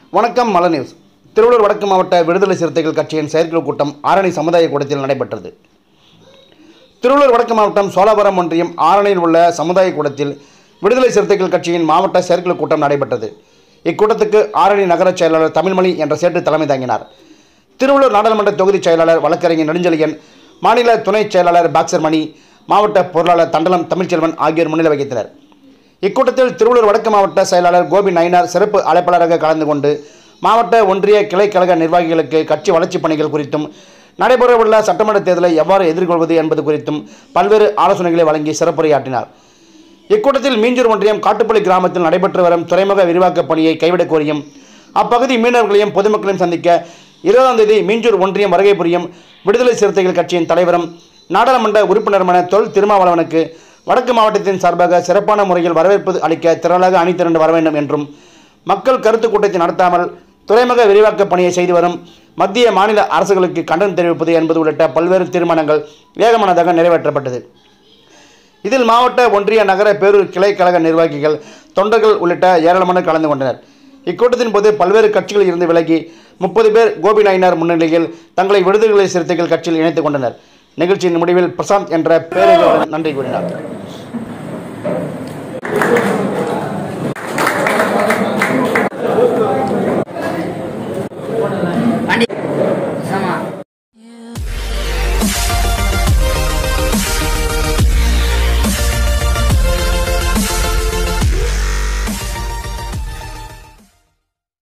வணக்கம் மல நியூஸ் திருவள்ளூர் வடக்கு மாவட்ட விடுதலை சிறுத்தைகள் கட்சியின் செயற்குழு கூட்டம் ஆரணி சமுதாய கூடத்தில் நடைபெற்றது திருவள்ளூர் வடக்கு மாவட்டம் சோழாபுரம் ஒன்றியம் ஆரணியில் உள்ள சமுதாய கூடத்தில் விடுதலை சிறுத்தைகள் கட்சியின் மாவட்ட செயற்குழு கூட்டம் நடைபெற்றது இக்கூட்டத்துக்கு ஆரணி நகர செயலாளர் தமிழ்மணி என்ற சேட்டு தலைமை தாங்கினார் திருவள்ளூர் நாடாளுமன்ற தொகுதி செயலாளர் வழக்கறிஞர் நெடுஞ்செழியன் மாநில துணை செயலாளர் பாக்சர் மணி மாவட்ட பொருளாளர் தண்டலம் தமிழ்ச்செல்வன் ஆகியோர் முன்னிலை வகித்தனர் இக்கூட்டத்தில் திருவள்ளூர் வடக்கு மாவட்ட செயலாளர் கோபி நயினார் சிறப்பு அழைப்பாளராக கலந்து கொண்டு மாவட்ட ஒன்றிய கிளை கழக நிர்வாகிகளுக்கு கட்சி வளர்ச்சிப் பணிகள் குறித்தும் நடைபெறவுள்ள சட்டமன்ற தேர்தலை எவ்வாறு எதிர்கொள்வது என்பது குறித்தும் பல்வேறு ஆலோசனைகளை வழங்கி சிறப்புரையாற்றினார் இக்கூட்டத்தில் மீஞ்சூர் ஒன்றியம் காட்டுப்பள்ளி கிராமத்தில் நடைபெற்று வரும் துறைமுக விரிவாக்கப் பணியை கைவிடக் கோரியும் அப்பகுதி மீனவர்களையும் பொதுமக்களையும் சந்திக்க இருபதாம் தேதி மீஞ்சூர் ஒன்றியம் வருகை புரியும் விடுதலை சிறுத்தைகள் கட்சியின் தலைவரும் நாடாளுமன்ற உறுப்பினருமான தொல் திருமாவளவனுக்கு வடக்கு மாவட்டத்தின் சார்பாக சிறப்பான முறையில் வரவேற்பு அளிக்க திரளாக அணி திரண்டு வர வேண்டும் என்றும் மக்கள் கருத்து கூட்டத்தை நடத்தாமல் துறைமுக விரிவாக்கப் பணியை செய்து வரும் மத்திய மாநில அரசுகளுக்கு கண்டனம் தெரிவிப்பது என்பது உள்ளிட்ட பல்வேறு தீர்மானங்கள் வேகமானதாக நிறைவேற்றப்பட்டது இதில் மாவட்ட ஒன்றிய நகர பேரூர் கிளை கழக நிர்வாகிகள் தொண்டர்கள் உள்ளிட்ட ஏராளமானோர் கலந்து கொண்டனர் இக்கூட்டத்தின் போது பல்வேறு கட்சிகளில் இருந்து விலகி முப்பது பேர் கோபி நாயனார் முன்னிலையில் தங்களை விடுதலை சிறுத்தைகள் கட்சியில் இணைத்துக் கொண்டனர் நிகழ்ச்சியின் முடிவில் பிரசாந்த் என்ற பேரர்களுடன் நன்றி கூறினார்